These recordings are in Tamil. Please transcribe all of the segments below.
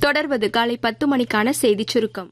தொடர்வது காலை பத்து மணிக்கான செய்திச் சுருக்கம்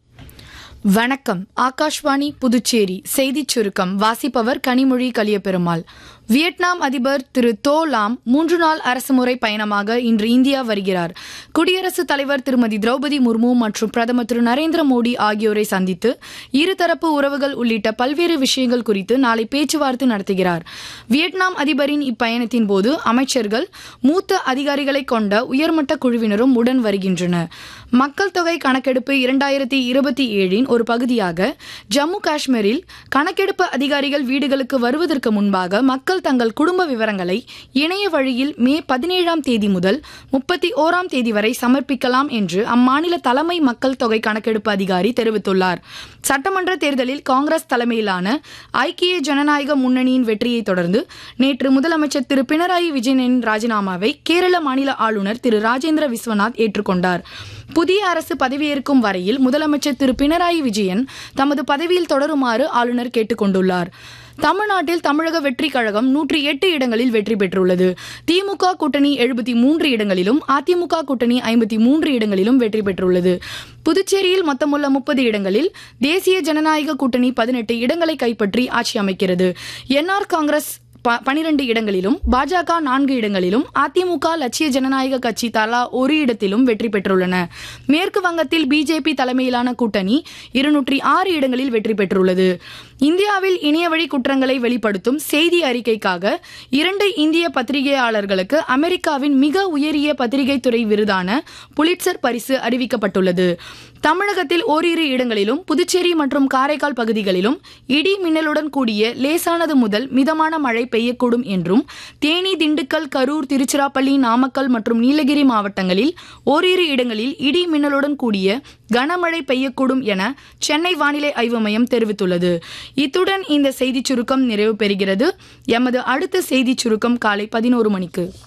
வணக்கம் ஆகாஷ்வாணி புதுச்சேரி செய்திச் சுருக்கம் வாசிப்பவர் கனிமொழி கலியபெருமாள் வியட்நாம் அதிபர் திரு தோ லாம் மூன்று நாள் அரசுமுறை பயணமாக இன்று இந்தியா வருகிறார் குடியரசுத் தலைவர் திருமதி திரௌபதி முர்மு மற்றும் பிரதமர் திரு நரேந்திர மோடி ஆகியோரை சந்தித்து இருதரப்பு உறவுகள் உள்ளிட்ட பல்வேறு விஷயங்கள் குறித்து நாளை பேச்சுவார்த்தை நடத்துகிறார் வியட்நாம் அதிபரின் இப்பயணத்தின் போது அமைச்சர்கள் மூத்த அதிகாரிகளை கொண்ட உயர்மட்ட குழுவினரும் உடன் வருகின்றனர் மக்கள் தொகை கணக்கெடுப்பு இரண்டாயிரத்தி இருபத்தி ஏழின் ஒரு பகுதியாக ஜம்மு காஷ்மீரில் கணக்கெடுப்பு அதிகாரிகள் வீடுகளுக்கு வருவதற்கு முன்பாக மக்கள் தங்கள் குடும்ப விவரங்களை இணைய வழியில் மே பதினேழாம் தேதி முதல் முப்பத்தி ஓராம் தேதி வரை சமர்ப்பிக்கலாம் என்று அம்மாநில தலைமை மக்கள் தொகை கணக்கெடுப்பு அதிகாரி தெரிவித்துள்ளார் சட்டமன்ற தேர்தலில் காங்கிரஸ் தலைமையிலான ஐக்கிய ஜனநாயக முன்னணியின் வெற்றியை தொடர்ந்து நேற்று முதலமைச்சர் திரு பினராயி விஜயனின் ராஜினாமாவை கேரள மாநில ஆளுநர் திரு ராஜேந்திர விஸ்வநாத் ஏற்றுக்கொண்டார் புதிய அரசு பதவியேற்கும் வரையில் முதலமைச்சர் திரு பினராயி விஜயன் தமது பதவியில் தொடருமாறு ஆளுநர் கேட்டுக்கொண்டுள்ளார் தமிழ்நாட்டில் தமிழக வெற்றி கழகம் நூற்றி எட்டு இடங்களில் வெற்றி பெற்றுள்ளது திமுக கூட்டணி எழுபத்தி மூன்று இடங்களிலும் அதிமுக கூட்டணி ஐம்பத்தி மூன்று இடங்களிலும் வெற்றி பெற்றுள்ளது புதுச்சேரியில் மொத்தமுள்ள முப்பது இடங்களில் தேசிய ஜனநாயக கூட்டணி பதினெட்டு இடங்களை கைப்பற்றி ஆட்சி அமைக்கிறது என்ஆர் காங்கிரஸ் பனிரெண்டு இடங்களிலும் பாஜக நான்கு இடங்களிலும் அதிமுக லட்சிய ஜனநாயக கட்சி தலா ஒரு இடத்திலும் வெற்றி பெற்றுள்ளன மேற்கு வங்கத்தில் பிஜேபி தலைமையிலான கூட்டணி இருநூற்றி ஆறு இடங்களில் வெற்றி பெற்றுள்ளது இந்தியாவில் இணையவழி குற்றங்களை வெளிப்படுத்தும் செய்தி அறிக்கைக்காக இரண்டு இந்திய பத்திரிகையாளர்களுக்கு அமெரிக்காவின் மிக உயரிய பத்திரிகை துறை விருதான புலிட்சர் பரிசு அறிவிக்கப்பட்டுள்ளது தமிழகத்தில் ஓரிரு இடங்களிலும் புதுச்சேரி மற்றும் காரைக்கால் பகுதிகளிலும் இடி மின்னலுடன் கூடிய லேசானது முதல் மிதமான மழை பெய்யக்கூடும் என்றும் தேனி திண்டுக்கல் கரூர் திருச்சிராப்பள்ளி நாமக்கல் மற்றும் நீலகிரி மாவட்டங்களில் ஓரிரு இடங்களில் இடி மின்னலுடன் கூடிய கனமழை பெய்யக்கூடும் என சென்னை வானிலை ஆய்வு மையம் தெரிவித்துள்ளது இத்துடன் இந்த செய்திச் சுருக்கம் நிறைவு பெறுகிறது எமது அடுத்த செய்திச் சுருக்கம் காலை பதினோரு மணிக்கு